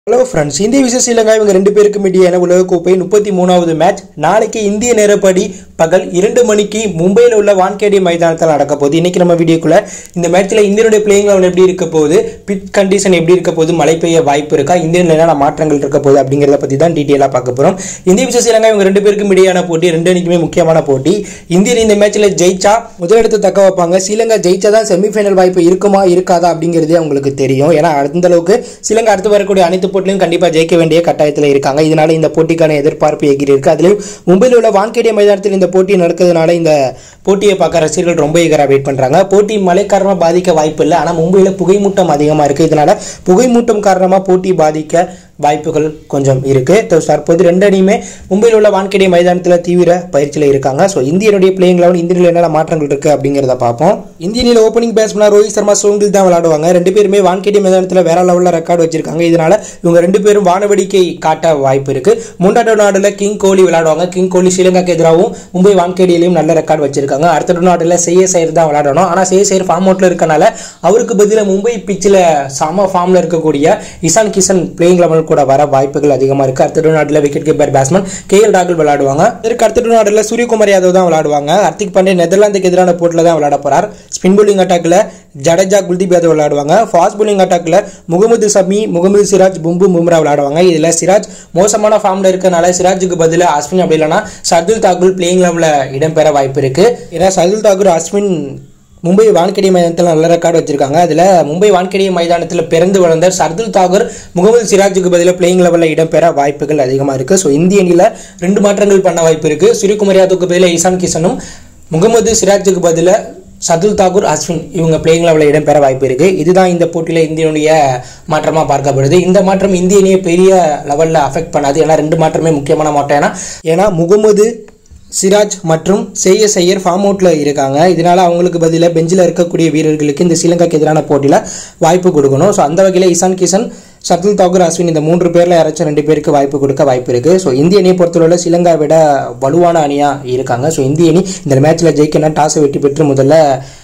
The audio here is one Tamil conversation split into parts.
ஹலோ ஃப்ரெண்ட்ஸ் இந்திய விசஸ் ஸ்ரீலங்கா இவங்க ரெண்டு பேருக்கும் இடையான உலகக்கோப்பை முப்பத்தி மூணாவது மேட்ச் நாளைக்கு இந்திய நேரப்படி பகல் இரண்டு மணிக்கு மும்பையில் உள்ள வான்கேடி மைதானத்தில் நடக்க போகுது இன்னைக்கு நம்ம வீடியோக்குள்ள இந்த மேட்ச்சில் இந்தியனுடைய பிளேயிங் லெவல் எப்படி இருக்க போகுது பிட் கண்டிஷன் எப்படி இருக்க போகுது மழை பெய்ய வாய்ப்பு இருக்கா இந்தியனில் என்னென்ன மாற்றங்கள் இருக்க போகுது அப்படிங்கிறத பற்றி தான் டீட்டெயிலாக பார்க்க போகிறோம் இந்திய விசஸ் ஸ்ரீலங்கா இவங்க ரெண்டு பேருக்கும் இடையான போட்டி ரெண்டு அணிக்குமே முக்கியமான போட்டி இந்தியன் இந்த மேட்ச்சில் ஜெயிச்சா முதலிடத்தை தக்க வைப்பாங்க ஸ்ரீலங்கா ஜெயிச்சா தான் செமிஃபைனல் வாய்ப்பு இருக்குமா இருக்காதா அப்படிங்கிறதே அவங்களுக்கு தெரியும் ஏன்னா அந்த அளவுக்கு ஸ்ரீலங்கா அடுத்து வரக்கூடிய அனைத்து போட்டிலையும் கண்டிப்பாக ஜெயிக்க வேண்டிய கட்டாயத்தில் இருக்காங்க இதனால இந்த போட்டிக்கான எதிர்பார்ப்பு எகிரி இருக்கு அதுலேயும் மும்பையில் உள்ள வான்கேடிய மைதானத்தில் இந்த போட்டி நடக்கிறதுனால இந்த போட்டியை பார்க்க ரசிகர்கள் ரொம்ப ஈகராக வெயிட் பண்ணுறாங்க போட்டி மழை காரணமாக பாதிக்க வாய்ப்பு இல்லை ஆனால் மும்பையில் புகைமூட்டம் அதிகமாக இருக்குது இதனால புகைமூட்டம் காரணமாக போட்டி பாதிக்க வாய்ப்புகள் கொஞ்சம் இருக்கு So, தற்போது ரெண்டு அணியுமே மும்பையில் உள்ள வான்கேடிய மைதானத்தில் தீவிர பயிற்சியில் இருக்காங்க ஸோ இந்தியனுடைய பிளேயிங் லெவன் இந்தியனில் என்னென்ன மாற்றங்கள் இருக்கு அப்படிங்கிறத பார்ப்போம் இந்தியனில் ஓப்பனிங் பேட்ஸ்மேனாக ரோஹித் சர்மா சோங்கில் தான் விளையாடுவாங்க ரெண்டு பேருமே வான்கேடிய மைதானத்தில் வேற லெவலில் ரெக்கார்டு வச்சிருக்காங்க இதனால இவங்க ரெண்டு பேரும் வானவடிக்கை காட்ட வாய்ப்பு இருக்கு மூன்றாவது நாடுல கிங் கோலி விளையாடுவாங்க கிங் கோலி ஸ்ரீலங்காக்கு எதிராகவும் மும்பை வான்கேடியிலையும் நல்ல ரெக்கார்டு வச்சிருக்காங்க அடுத்த நாட்டில் செய்ய சைர் தான் விளையாடணும் ஆனால் செய்ய சைர் ஃபார்ம் அவுட்ல இருக்கனால அவருக்கு பதிலாக மும்பை பிச்சில் சம ஃபார்ம்ல இருக்கக்கூடிய இசான் கிஷன் பிளேயிங் லெவல் கூட வர வாய்ப்புகள் அதிகமாக இருக்கு அடுத்த நாட்டில் wicket keeper batsman K L ராகுல் விளையாடுவாங்க இதற்கு அடுத்த நாட்டில் சூரியகுமார் யாதவ் தான் விளையாடுவாங்க ஹர்திக் பாண்டே நெதர்லாந்துக்கு எதிரான போட்டியில் தான் விளையாட போறார் ஸ்பின் bowling அட்டாக்ல ஜடேஜா குல்தீப் யாதவ் விளையாடுவாங்க ஃபாஸ்ட் bowling அட்டாக்ல முகமது சமி முகமது சிராஜ் பும்பு பும்ரா விளையாடுவாங்க இதுல சிராஜ் மோசமான ஃபார்ம்ல இருக்கனால சிராஜுக்கு பதிலாக அஸ்வின் அப்படி இல்லைன்னா சர்துல் தாக்கூர் பிளேயிங் லெவலில் இடம்பெற வாய்ப்பு இருக்கு ஏன்னா சர்துல் தாக்கூர் அஸ்வின் மும்பை வான்கேடி மைதானத்தில் நல்ல ரெக்கார்டு வச்சிருக்காங்க அதில் மும்பை வான்கேடி மைதானத்தில் பிறந்து வளர்ந்த சர்துல் தாகூர் முகமது சிராஜுக்கு பதிலாக பிளேயிங் லெவலில் இடம்பெற வாய்ப்புகள் அதிகமாக இருக்குது ஸோ இந்திய அணியில் ரெண்டு மாற்றங்கள் பண்ண வாய்ப்பு இருக்குது சூரியகுமார் யாதவுக்கு பதிலாக ஈசான் கிஷனும் முகமது சிராஜுக்கு பதிலாக சதுல் தாக்கூர் அஸ்வின் இவங்க பிளேயிங் லெவலில் இடம்பெற வாய்ப்பு இருக்கு இதுதான் இந்த போட்டியில் இந்தியனுடைய மாற்றமாக பார்க்கப்படுது இந்த மாற்றம் இந்திய அணியை பெரிய லெவலில் அஃபெக்ட் பண்ணாது ஏன்னா ரெண்டு மாற்றமே முக்கியமான மாற்றம் ஏன்னா ஏன்னா முகமது சிராஜ் மற்றும் செய்ய செய்யர் ஃபார்ம் அவுட்டில் இருக்காங்க இதனால அவங்களுக்கு பதிலாக பெஞ்சில் இருக்கக்கூடிய வீரர்களுக்கு இந்த ஸ்ரீலங்காக்கு எதிரான போட்டியில் வாய்ப்பு கொடுக்கணும் ஸோ அந்த வகையில் இசான் கிஷன் சர்துல் தாக்கூர் அஸ்வின் இந்த மூன்று பேரில் யாராச்சும் ரெண்டு பேருக்கு வாய்ப்பு கொடுக்க வாய்ப்பு இருக்கு ஸோ இந்திய அணியை பொறுத்தவரை ஸ்ரீலங்கா விட வலுவான அணியாக இருக்காங்க ஸோ இந்திய அணி இந்த மேட்ச்சில் ஜெயிக்கணும் டாஸை வெற்றி பெற்று முதல்ல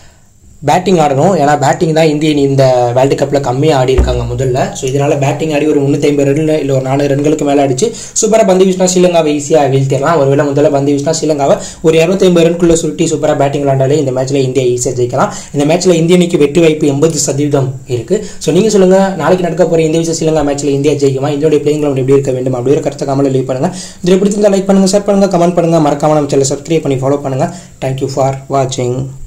பேட்டிங் ஆடணும் ஏன்னா பேட்டிங் தான் இந்திய அணி இந்த வேர்ல்டு கப்பில் கம்மியாக ஆடி இருக்காங்க முதல்ல ஸோ இதனால பேட்டிங் ஆடி ஒரு முந்நூற்றி ஐம்பது ரன் இல்லை ஒரு நாலு ரன்களுக்கு மேலே அடிச்சு சூப்பராக பந்து வீசினா ஸ்ரீலங்காவை ஈஸியாக வீழ்த்திடலாம் ஒருவேளை முதல்ல பந்து வீசினா ஸ்ரீலங்காவை ஒரு இரநூத்தி ஐம்பது ரன்குள்ளே சுருட்டி சூப்பராக பேட்டிங் விளாண்டாலே இந்த மேட்ச்சில் இந்தியா ஈஸியாக ஜெயிக்கலாம் இந்த மேட்ச்சில் இந்திய அணிக்கு வெற்றி வாய்ப்பு எண்பது சதவீதம் இருக்கு ஸோ நீங்கள் சொல்லுங்க நாளைக்கு நடக்க போகிற இந்திய விச ஸ்ரீலங்கா மேட்ச்சில் இந்தியா ஜெயிக்குமா இந்தியோட பிளேயிங் கிரவுண்ட் எப்படி இருக்க வேண்டும் அப்படிங்கிற கருத்தை கமெண்ட் லீவ் பண்ணுங்க இதில் பிடிச்சிருந்தா லைக் பண்ணுங்க ஷேர் பண்ணுங்க கமெண்ட் பண்ணுங்க மறக்காம நம்ம சேனல் சப்ஸ்கிரைப் பண்ணி ஃபாலோ பண்ணுங்க தேங்க்யூ ஃபார் வாட்சிங்